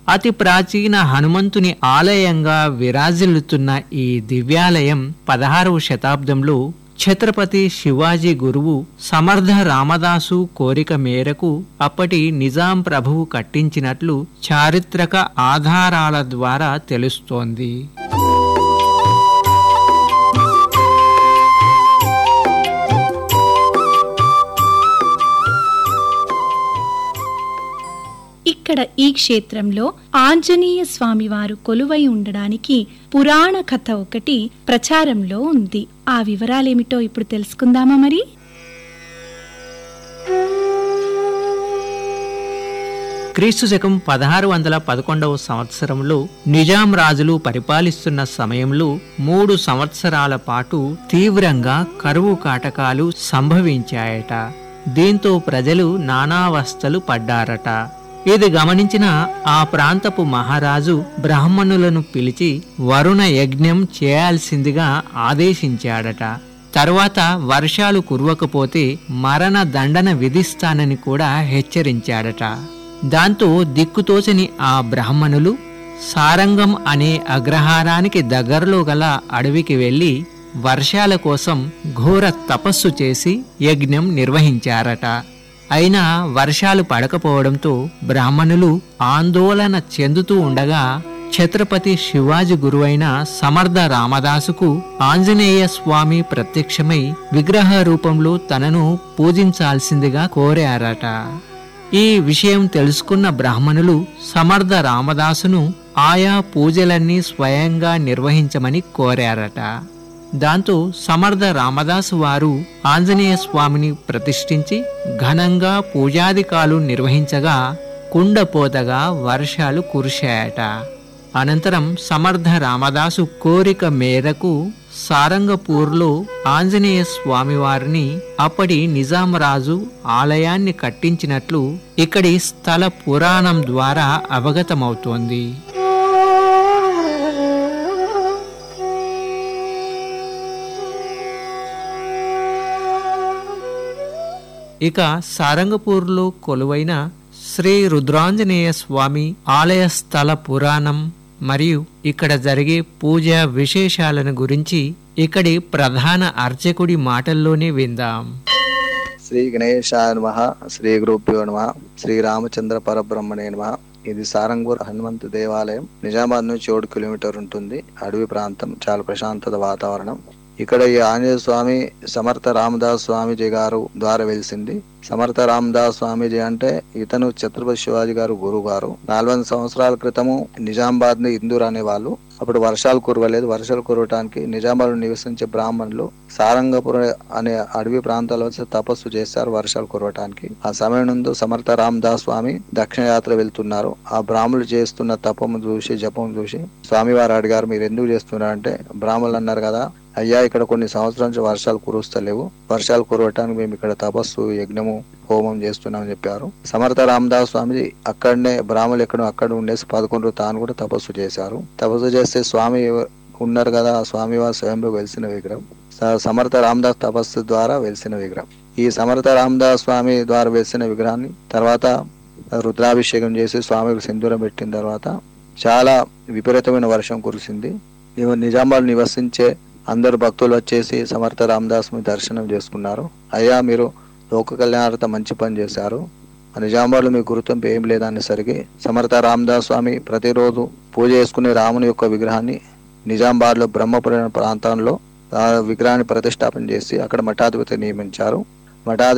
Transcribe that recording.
అతి ప్రాచీన హనుమంతుని ఆలయంగా విరాజిల్లుతున్న ఈ దివ్యాలయం పదహారవ శతాబ్దంలో ఛత్రపతి శివాజీ గురువు సమర్థ రామదాసు కోరిక మేరకు అప్పటి నిజాం ప్రభువు కట్టించినట్లు చారిత్రక ఆధారాల ద్వారా తెలుస్తోంది ఇక్కడ ఈ క్షేత్రంలో ఆంజనేయ స్వామివారు కొలువై ఉండడానికి పురాణ కథ ఒకటి ప్రచారంలో ఉంది ఆ వివరాలేమిటో ఇప్పుడు తెలుసుకుందామా మరి క్రీస్తు శకం పదహారు వందల పదకొండవ సంవత్సరంలో నిజాం రాజులు పరిపాలిస్తున్న సమయంలో మూడు సంవత్సరాల పాటు తీవ్రంగా కరువు కాటకాలు సంభవించాయట దీంతో ప్రజలు నానావస్థలు పడ్డారట ఇది గమనించిన ఆ ప్రాంతపు మహారాజు బ్రాహ్మణులను పిలిచి వరుణ యజ్ఞం చేయాల్సిందిగా ఆదేశించాడట తరువాత వర్షాలు కురవకపోతే మరణ దండన విధిస్తానని కూడా హెచ్చరించాడట దాంతో దిక్కుతోచని ఆ బ్రాహ్మణులు సారంగం అనే అగ్రహారానికి దగ్గరలో గల అడవికి వెళ్లి వర్షాల కోసం ఘోర తపస్సు చేసి యజ్ఞం నిర్వహించారట అయినా వర్షాలు పడకపోవడంతో బ్రాహ్మణులు ఆందోళన చెందుతూ ఉండగా ఛత్రపతి శివాజీ గురువైన సమర్థ రామదాసుకు ఆంజనేయ స్వామి ప్రత్యక్షమై విగ్రహ రూపంలో తనను పూజించాల్సిందిగా కోరారట ఈ విషయం తెలుసుకున్న బ్రాహ్మణులు సమర్థ రామదాసును ఆయా పూజలన్నీ స్వయంగా నిర్వహించమని కోరారట దాంతో సమర్థ రామదాసు వారు ఆంజనేయ స్వామిని ప్రతిష్ఠించి ఘనంగా పూజాదికాలు నిర్వహించగా కుండపోతగా వర్షాలు కురిశాయట అనంతరం సమర్థ రామదాసు కోరిక మేరకు సారంగపూర్లో ఆంజనేయ స్వామివారిని అప్పటి నిజాం రాజు ఆలయాన్ని కట్టించినట్లు ఇక్కడి స్థల పురాణం ద్వారా అవగతమవుతోంది ఇక సారంగపూర్లో కొలువైన శ్రీ రుద్రాంజనేయ స్వామి ఆలయ స్థల పురాణం మరియు ఇక్కడ జరిగే పూజ విశేషాలను గురించి ఇక్కడి ప్రధాన అర్చకుడి మాటల్లోనే విందాం శ్రీ గణేశాయ నమ శ్రీ గురుభ్యో నమ శ్రీ రామచంద్ర పరబ్రహ్మణే నమ ఇది సారంగూర్ హనుమంతు దేవాలయం నిజామాబాద్ నుంచి ఏడు కిలోమీటర్ ఉంటుంది అడవి ప్రాంతం చాలా ప్రశాంతత వాతావరణం ఇక్కడ ఈ ఆంజనేయ స్వామి సమర్థ రామదాస్ స్వామీజీ గారు ద్వారా వెలిసింది సమర్థ రామదాస్ స్వామీజీ అంటే ఇతను ఛత్రపతి శివాజీ గారు గురువు గారు నాలుగు వందల సంవత్సరాల క్రితము నిజామాబాద్ ని ఇందూర్ అనేవాళ్ళు అప్పుడు వర్షాలు కురవలేదు వర్షాలు కురవటానికి నిజామాబాద్ నివసించే బ్రాహ్మణులు సారంగపుర అనే అడవి ప్రాంతాల్లో వచ్చి తపస్సు చేశారు వర్షాలు కురవటానికి ఆ సమయం నందు సమర్థ రామదాస్ స్వామి దక్షిణ యాత్ర వెళ్తున్నారు ఆ బ్రాహ్మణులు చేస్తున్న తపము చూసి జపం చూసి స్వామివారు అడిగారు మీరు ఎందుకు చేస్తున్నారు అంటే బ్రాహ్మణులు అన్నారు కదా అయ్యా ఇక్కడ కొన్ని సంవత్సరాల నుంచి వర్షాలు కురుస్తలేవు వర్షాలు కురవటానికి మేము ఇక్కడ తపస్సు యజ్ఞము హోమం చేస్తున్నామని చెప్పారు సమర్థ రామదాస్ స్వామి అక్కడనే బ్రాహ్మణులు ఎక్కడ అక్కడ ఉండేసి పదకొండు తాను కూడా తపస్సు చేశారు తపస్సు చేస్తే స్వామి ఉన్నారు కదా ఆ స్వామి వారు స్వయంగా వెలిసిన విగ్రహం స- సమర్థ రామదాస్ తపస్సు ద్వారా వెలిసిన విగ్రహం ఈ సమర్థ రామదాస్ స్వామి ద్వారా వెలిసిన విగ్రహాన్ని తర్వాత రుద్రాభిషేకం చేసి స్వామికి సింధూరం పెట్టిన తర్వాత చాలా విపరీతమైన వర్షం కురిసింది ఇవ- నిజామాబాద్ నివసించే అందరు భక్తులు వచ్చేసి సమర్థ రామదాస్ మీ దర్శనం చేసుకున్నారు అయ్యా మీరు లోక కళ్యాణార్థం మంచి పని చేశారు నిజామాబాద్లో మీ గురుతుంపు ఏం లేదనేసరికి సమర్థ రామదాస్ స్వామి ప్రతిరోజు పూజ చేసుకునే రాముని యొక్క విగ్రహాన్ని నిజామాబాద్లో బ్రహ్మపురం ప్రాంతంలో ఆ విగ్రహాన్ని ప్రతిష్టాపన చేసి అక్కడ మఠాధిపతి నియమించారు మఠాధిపతి